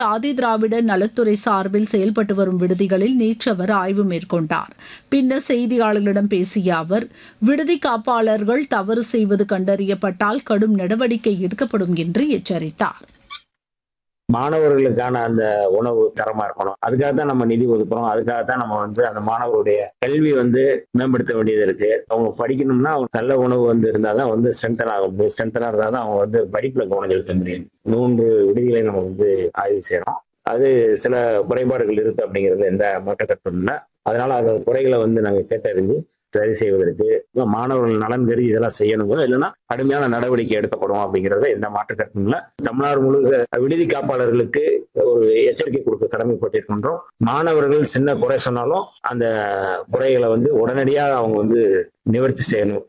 ஆதி திராவிட நலத்துறை சார்பில் செயல்பட்டு வரும் விடுதிகளில் நேற்று அவர் ஆய்வு மேற்கொண்டார் பின்னர் செய்தியாளர்களிடம் பேசிய அவர் விடுதி காப்பாளர்கள் தவறு செய்வது கண்டறியப்பட்டால் கடும் நடவடிக்கை எடுக்கப்படும் என்று எச்சரித்தார் மாணவர்களுக்கான அந்த உணவு தரமா இருக்கணும் அதுக்காக தான் நம்ம நிதி ஒதுக்குறோம் அதுக்காக தான் நம்ம வந்து அந்த மாணவருடைய கல்வி வந்து மேம்படுத்த வேண்டியது இருக்கு அவங்க படிக்கணும்னா அவங்க நல்ல உணவு வந்து இருந்தால் தான் வந்து ஸ்ட்ரென்தன் ஆக முடியும் ஸ்ட்ரென்தனாக இருந்தால் தான் அவங்க வந்து படிப்புல கவனம் செலுத்த முடியும் மூன்று விடுதிகளை நம்ம வந்து ஆய்வு செய்யறோம் அது சில குறைபாடுகள் இருக்கு அப்படிங்கிறது எந்த மாற்ற கருத்தும் இல்லை அதனால அந்த குறைகளை வந்து நாங்கள் கேட்டறிஞ்சு சரி செய்வதற்கு மாணவர்கள் நலன் கருதி இதெல்லாம் செய்யணுங்க இல்லைன்னா கடுமையான நடவடிக்கை எடுக்கப்படும் அப்படிங்கறத எந்த மாற்று கருத்தும் இல்லை தமிழ்நாடு முழுக்க விடுதி காப்பாளர்களுக்கு ஒரு எச்சரிக்கை கொடுக்க கடமைப்பட்டிருக்கின்றோம் மாணவர்கள் சின்ன குறை சொன்னாலும் அந்த குறைகளை வந்து உடனடியாக அவங்க வந்து நிவர்த்தி செய்யணும்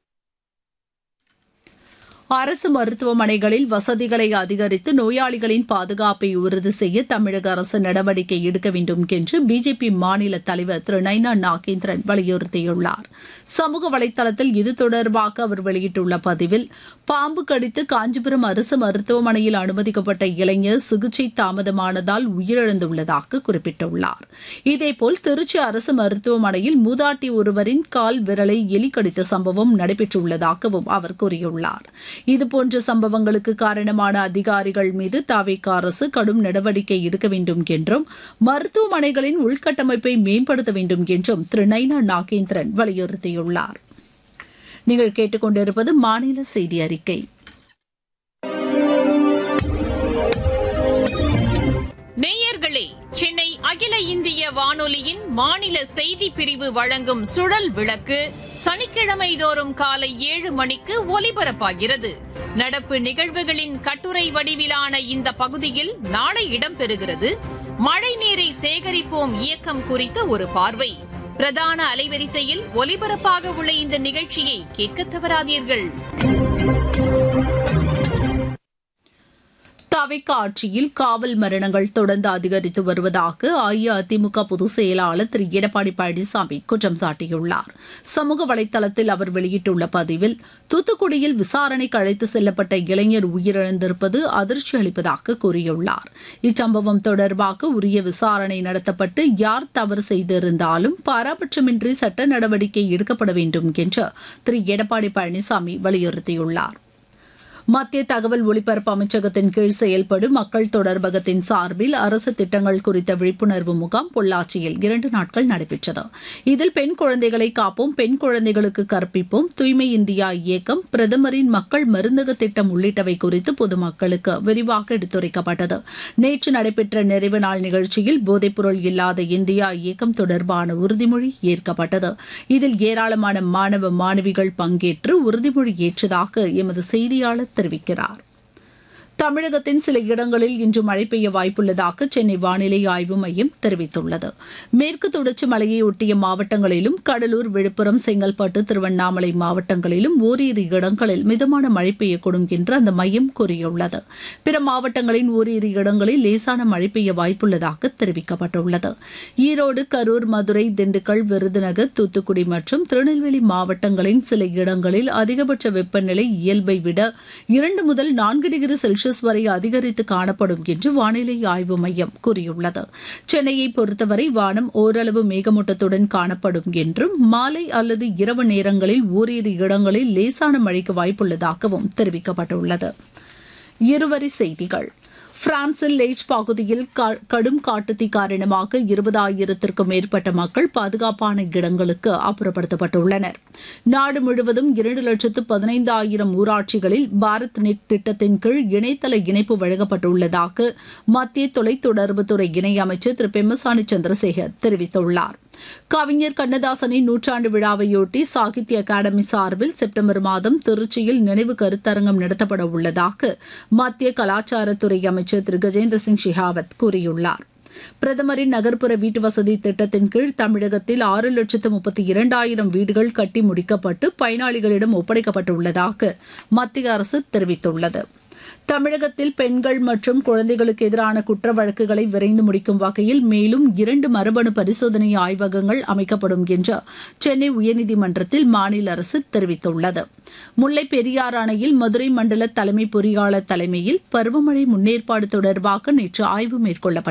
அரசு மருத்துவமனைகளில் வசதிகளை அதிகரித்து நோயாளிகளின் பாதுகாப்பை உறுதி செய்ய தமிழக அரசு நடவடிக்கை எடுக்க வேண்டும் என்று பிஜேபி மாநில தலைவர் திரு நைனா நாகேந்திரன் வலியுறுத்தியுள்ளார் சமூக வலைதளத்தில் இது தொடர்பாக அவர் வெளியிட்டுள்ள பதிவில் பாம்பு கடித்து காஞ்சிபுரம் அரசு மருத்துவமனையில் அனுமதிக்கப்பட்ட இளைஞர் சிகிச்சை தாமதமானதால் உயிரிழந்துள்ளதாக குறிப்பிட்டுள்ளார் இதேபோல் திருச்சி அரசு மருத்துவமனையில் மூதாட்டி ஒருவரின் கால் விரலை எலி கடித்த சம்பவம் நடைபெற்றுள்ளதாகவும் அவர் கூறியுள்ளார் இதுபோன்ற சம்பவங்களுக்கு காரணமான அதிகாரிகள் மீது தாவேக அரசு கடும் நடவடிக்கை எடுக்க வேண்டும் என்றும் மருத்துவமனைகளின் உள்கட்டமைப்பை மேம்படுத்த வேண்டும் என்றும் திரு நைனா நாகேந்திரன் வலியுறுத்தியுள்ளார் நீங்கள் கேட்டுக்கொண்டிருப்பது மாநில செய்தி அறிக்கை நேயர்களே சென்னை அகில இந்திய வானொலியின் மாநில செய்தி பிரிவு வழங்கும் சுழல் விளக்கு சனிக்கிழமை தோறும் காலை ஏழு மணிக்கு ஒலிபரப்பாகிறது நடப்பு நிகழ்வுகளின் கட்டுரை வடிவிலான இந்த பகுதியில் நாளை இடம்பெறுகிறது மழை நீரை சேகரிப்போம் இயக்கம் குறித்த ஒரு பார்வை பிரதான அலைவரிசையில் ஒலிபரப்பாக உள்ள இந்த நிகழ்ச்சியை கேட்க தவறாதீர்கள் தவிக்க ஆட்சியில் காவல் மரணங்கள் தொடர்ந்து அதிகரித்து வருவதாக அஇஅதிமுக பொதுச் செயலாளர் திரு எடப்பாடி பழனிசாமி குற்றம் சாட்டியுள்ளார் சமூக வலைதளத்தில் அவர் வெளியிட்டுள்ள பதிவில் தூத்துக்குடியில் விசாரணைக்கு அழைத்து செல்லப்பட்ட இளைஞர் உயிரிழந்திருப்பது அதிர்ச்சி அளிப்பதாக கூறியுள்ளார் இச்சம்பவம் தொடர்பாக உரிய விசாரணை நடத்தப்பட்டு யார் தவறு செய்திருந்தாலும் பாராபட்சமின்றி சட்ட நடவடிக்கை எடுக்கப்பட வேண்டும் என்று திரு எடப்பாடி பழனிசாமி வலியுறுத்தியுள்ளார் மத்திய தகவல் ஒலிபரப்பு அமைச்சகத்தின் கீழ் செயல்படும் மக்கள் தொடர்பகத்தின் சார்பில் அரசு திட்டங்கள் குறித்த விழிப்புணர்வு முகாம் பொள்ளாச்சியில் இரண்டு நாட்கள் நடைபெற்றது இதில் பெண் குழந்தைகளை காப்போம் பெண் குழந்தைகளுக்கு கற்பிப்போம் தூய்மை இந்தியா இயக்கம் பிரதமரின் மக்கள் மருந்தக திட்டம் உள்ளிட்டவை குறித்து பொதுமக்களுக்கு விரிவாக எடுத்துரைக்கப்பட்டது நேற்று நடைபெற்ற நிறைவு நாள் நிகழ்ச்சியில் போதைப்பொருள் இல்லாத இந்தியா இயக்கம் தொடர்பான உறுதிமொழி ஏற்கப்பட்டது இதில் ஏராளமான மாணவ மாணவிகள் பங்கேற்று உறுதிமொழி ஏற்றதாக எமது செய்தியாளர் தெரிவிக்கிறார் தமிழகத்தின் சில இடங்களில் இன்று மழை பெய்ய வாய்ப்புள்ளதாக சென்னை வானிலை ஆய்வு மையம் தெரிவித்துள்ளது மேற்கு தொடர்ச்சி மலையை ஒட்டிய மாவட்டங்களிலும் கடலூர் விழுப்புரம் செங்கல்பட்டு திருவண்ணாமலை மாவட்டங்களிலும் ஓரிரு இடங்களில் மிதமான மழை பெய்யக்கூடும் என்று அந்த மையம் கூறியுள்ளது பிற மாவட்டங்களின் ஓரிரு இடங்களில் லேசான மழை பெய்ய வாய்ப்புள்ளதாக தெரிவிக்கப்பட்டுள்ளது ஈரோடு கரூர் மதுரை திண்டுக்கல் விருதுநகர் தூத்துக்குடி மற்றும் திருநெல்வேலி மாவட்டங்களின் சில இடங்களில் அதிகபட்ச வெப்பநிலை இயல்பை விட இரண்டு முதல் நான்கு டிகிரி செல்சியஸ் வரை அதிகரித்து காணப்படும் என்று வானிலை ஆய்வு மையம் கூறியுள்ளது சென்னையை பொறுத்தவரை வானம் ஓரளவு மேகமூட்டத்துடன் காணப்படும் என்றும் மாலை அல்லது இரவு நேரங்களில் ஓரிரு இடங்களில் லேசான மழைக்கு வாய்ப்புள்ளதாகவும் தெரிவிக்கப்பட்டுள்ளது இருவரி செய்திகள் பிரான்சில் லேஜ் பகுதியில் கடும் காட்டுத்தீ காரணமாக இருபதாயிரத்திற்கும் மேற்பட்ட மக்கள் பாதுகாப்பான இடங்களுக்கு அப்புறப்படுத்தப்பட்டுள்ளனர் நாடு முழுவதும் இரண்டு லட்சத்து பதினைந்தாயிரம் ஊராட்சிகளில் பாரத் நெட் திட்டத்தின் கீழ் இணையதள இணைப்பு வழங்கப்பட்டுள்ளதாக மத்திய தொலைத்தொடர்புத்துறை இணையமைச்சர் திரு பெம்மசானி சந்திரசேகர் தெரிவித்துள்ளார் கவிஞர் கண்ணதாசனின் நூற்றாண்டு விழாவையொட்டி சாகித்ய அகாடமி சார்பில் செப்டம்பர் மாதம் திருச்சியில் நினைவு கருத்தரங்கம் நடத்தப்பட உள்ளதாக மத்திய கலாச்சாரத்துறை அமைச்சர் திரு கஜேந்திர சிங் ஷெகாவத் கூறியுள்ளார் பிரதமரின் நகர்ப்புற வீட்டு வசதி திட்டத்தின் கீழ் தமிழகத்தில் ஆறு லட்சத்து முப்பத்தி இரண்டாயிரம் வீடுகள் கட்டி முடிக்கப்பட்டு பயனாளிகளிடம் ஒப்படைக்கப்பட்டுள்ளதாக மத்திய அரசு தெரிவித்துள்ளது தமிழகத்தில் பெண்கள் மற்றும் குழந்தைகளுக்கு எதிரான குற்ற வழக்குகளை விரைந்து முடிக்கும் வகையில் மேலும் இரண்டு மரபணு பரிசோதனை ஆய்வகங்கள் அமைக்கப்படும் என்று சென்னை உயர்நீதிமன்றத்தில் மாநில அரசு தெரிவித்துள்ளது முல்லை பெரியாறு அணையில் மதுரை மண்டல தலைமை பொறியாளர் தலைமையில் பருவமழை முன்னேற்பாடு தொடர்பாக நேற்று ஆய்வு மேற்கொள்ளப்பட்டது